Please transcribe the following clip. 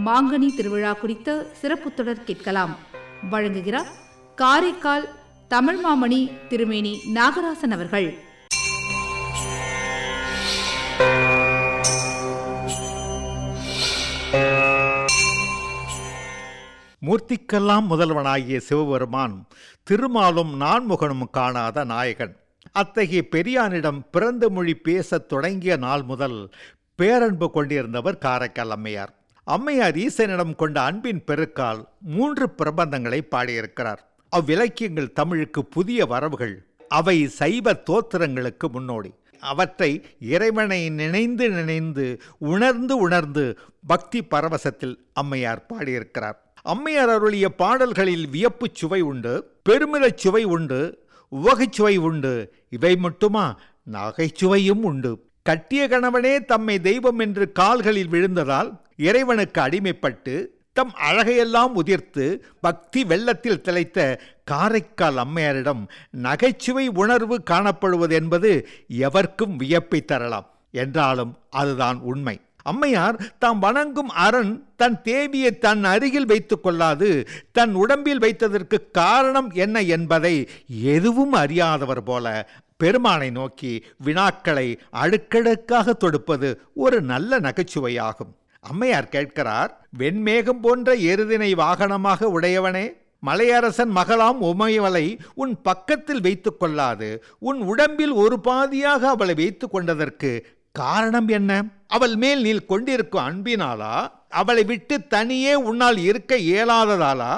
மாங்கனி திருவிழா குறித்த சிறப்பு தொடர் கேட்கலாம் வழங்குகிறார் காரைக்கால் தமிழ் மாமணி திருமேனி நாகராசன் அவர்கள் மூர்த்திக்கெல்லாம் முதல்வனாகிய சிவபெருமான் திருமாலும் நான்முகனும் காணாத நாயகன் அத்தகைய பெரியானிடம் பிறந்த மொழி பேசத் தொடங்கிய நாள் முதல் பேரன்பு கொண்டிருந்தவர் காரைக்கால் அம்மையார் அம்மையார் ஈசனிடம் கொண்ட அன்பின் பெருக்கால் மூன்று பிரபந்தங்களை பாடியிருக்கிறார் அவ்விலக்கியங்கள் தமிழுக்கு புதிய வரவுகள் அவை சைவ தோத்திரங்களுக்கு முன்னோடி அவற்றை இறைவனை நினைந்து நினைந்து உணர்ந்து உணர்ந்து பக்தி பரவசத்தில் அம்மையார் பாடியிருக்கிறார் அம்மையார் அருளிய பாடல்களில் வியப்புச் சுவை உண்டு பெருமிதச் சுவை உண்டு உவகைச்சுவை உண்டு இவை மட்டுமா நகைச்சுவையும் உண்டு கட்டிய கணவனே தம்மை தெய்வம் என்று கால்களில் விழுந்ததால் இறைவனுக்கு அடிமைப்பட்டு தம் அழகையெல்லாம் உதிர்த்து பக்தி வெள்ளத்தில் திளைத்த காரைக்கால் அம்மையாரிடம் நகைச்சுவை உணர்வு காணப்படுவது என்பது எவர்க்கும் வியப்பை தரலாம் என்றாலும் அதுதான் உண்மை அம்மையார் தாம் வணங்கும் அரண் தன் தேவியை தன் அருகில் வைத்துக் கொள்ளாது தன் உடம்பில் வைத்ததற்கு காரணம் என்ன என்பதை எதுவும் அறியாதவர் போல பெருமானை நோக்கி வினாக்களை அடுக்கடுக்காக தொடுப்பது ஒரு நல்ல நகைச்சுவையாகும் அம்மையார் கேட்கிறார் வெண்மேகம் போன்ற எருதினை வாகனமாக உடையவனே மலையரசன் மகளாம் உமையவளை உன் பக்கத்தில் வைத்துக் கொள்ளாது உன் உடம்பில் ஒரு பாதியாக அவளை வைத்துக் கொண்டதற்கு காரணம் என்ன அவள் மேல் நீ கொண்டிருக்கும் அன்பினாலா அவளை விட்டு தனியே உன்னால் இருக்க இயலாததாலா